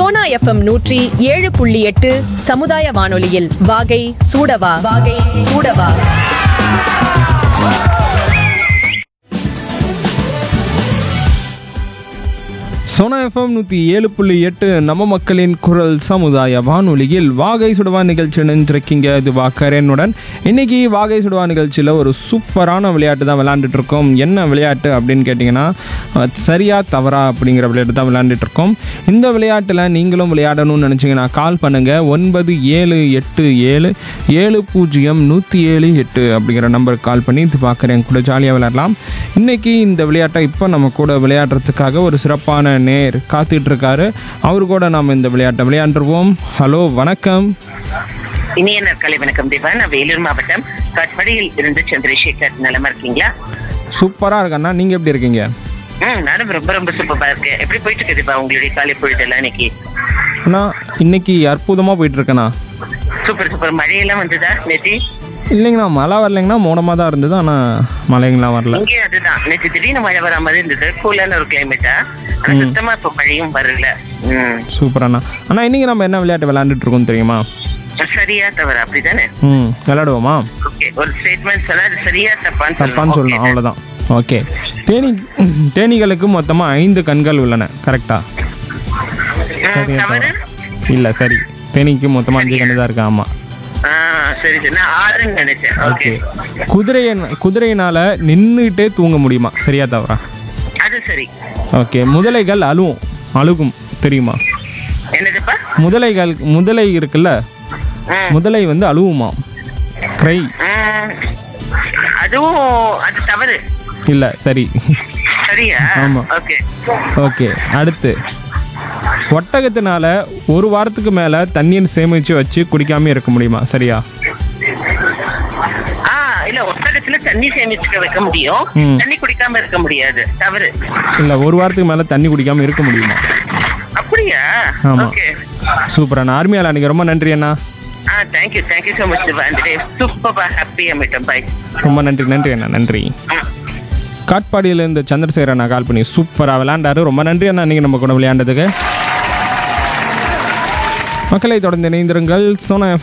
Sona FM நூற்றி ஏழு புள்ளி எட்டு சமுதாய வானொலியில் வாகை சூடவா வாகை சூடவா சோனா எஃப்எம் நூற்றி ஏழு புள்ளி எட்டு நம்ம மக்களின் குரல் சமுதாய வானொலியில் வாகை சுடுவா நிகழ்ச்சி நினைச்சிருக்கீங்க இது வாக்கரனுடன் இன்னைக்கு வாகை சுடுவா நிகழ்ச்சியில் ஒரு சூப்பரான விளையாட்டு தான் விளையாண்டுட்டு இருக்கோம் என்ன விளையாட்டு அப்படின்னு கேட்டிங்கன்னா அஹ், சரியா தவறா அப்படிங்கிற விளையாட்டு தான் விளையாண்டுட்டு இருக்கோம் இந்த விளையாட்டில் நீங்களும் விளையாடணும்னு நினச்சிங்கன்னா கால் பண்ணுங்கள் ஒன்பது ஏழு எட்டு ஏழு ஏழு பூஜ்ஜியம் நூற்றி ஏழு எட்டு அப்படிங்கிற நம்பருக்கு கால் பண்ணி இது பார்க்குறேன் கூட ஜாலியாக விளையாடலாம் இன்னைக்கு இந்த விளையாட்டை இப்போ நம்ம கூட விளையாடுறதுக்காக ஒரு சிறப்பான நேர் காத்துட்டு இருக்காரு அவரு கூட நாம் இந்த விளையாட்டை விளையாண்டுருவோம் ஹலோ வணக்கம் இனிய நற்காலை வணக்கம் தேவா நான் வேலூர் மாவட்டம் காட்பாடியில் இருந்து சந்திரசேகர் நலமா இருக்கீங்களா சூப்பராக இருக்கண்ணா நீங்கள் எப்படி இருக்கீங்க ம் நானும் ரொம்ப ரொம்ப சூப்பரா இருக்கேன் எப்படி போயிட்டு இருக்கு தீபா உங்களுடைய காலை பொழுதெல்லாம் இன்னைக்கு அண்ணா இன்னைக்கு அற்புதமாக போயிட்டு இருக்கேண்ணா சூப்பர் சூப்பர் மழையெல்லாம் வந்ததா நேத்தி இல்லைங்கண்ணா மழை வரலைங்கண்ணா மூடமாக தான் இருந்தது ஆனால் மழைங்களாம் வரல இங்கேயும் அதுதான் நேற்று திடீர்னு மழை வர மாதிரி இருந்தது கூலான ஒரு கிளைமேட்டா ஆனா சுத்தமா இப்ப மழையும் வரல ம் சூப்பராண்ணா அண்ணா இன்னைக்கு நம்ம என்ன விளையாட்டு விளையாண்டுட்டு இருக்கோம் தெரியுமா சரியா தவறு அப்படிதானே ம் விளையாடுவோமா ஓகே ஒரு ஸ்டேட்மெண்ட் சொன்னா அது சரியா தப்பான்னு தப்பான்னு சொல்லணும் சொல்லணும் அவ்வளோதான் ஓகே தேனி தேனீகளுக்கு மொத்தமாக ஐந்து கண்கள் உள்ளன கரெக்டா ம், சரியா தவறு இல்லை சரி தேனிக்கு மொத்தமாக அஞ்சு கண்ணு தான் இருக்கு ஆமாம் ஆ சரி சரி நான் ஆறுன்னு நினைச்சேன் ஓகே ஓகே குதிரைய குதிரையினால நின்றுட்டே தூங்க முடியுமா சரியா தவறா அது சரி ஓகே முதலைகள் அழுவும் அழுகும் தெரியுமா என்னதுப்பா முதலைகள் முதலை இருக்குல்ல ம் முதலை வந்து அழுவுமா க்ரை ம், அதுவும் அது தவறு இல்லை சரி சரியா ஆமா. ஓகே ஓகே அடுத்து ஒட்டகத்தினால ஒரு வாரத்துக்கு மேலே தண்ணீர் சேமித்து வச்சு குடிக்காம இருக்க முடியுமா சரியா ஆ இல்ல ஒட்டகத்துல தண்ணி சேமிச்சுக்க வைக்க முடியும் ம். தண்ணி குடிக்காம இருக்க முடியாது தவறு இல்லை ஒரு வாரத்துக்கு மேலே தண்ணி குடிக்காம இருக்க முடியுமா அப்படியா ஆமா. ஓகே சூப்பர் அண்ணா ஆர்மியால் அன்றைக்கி ரொம்ப நன்றி அண்ணா ஆ thank you thank you so much Diva அந்த டே சூப்பர் ஹாப்பி அமிட்டம் பாய் ரொம்ப நன்றி நன்றி அண்ணா நன்றி காட்பாடியிலேருந்து சந்திரசேகர் அண்ணா கால் பண்ணி சூப்பராக விளையாண்டாரு ரொம்ப நன்றி அண்ணா நீங்கள் நம்ம கூட விளையாண்டதுக்கு மக்களை தொடர்ந்து இணைந்திருங்கள் சோனா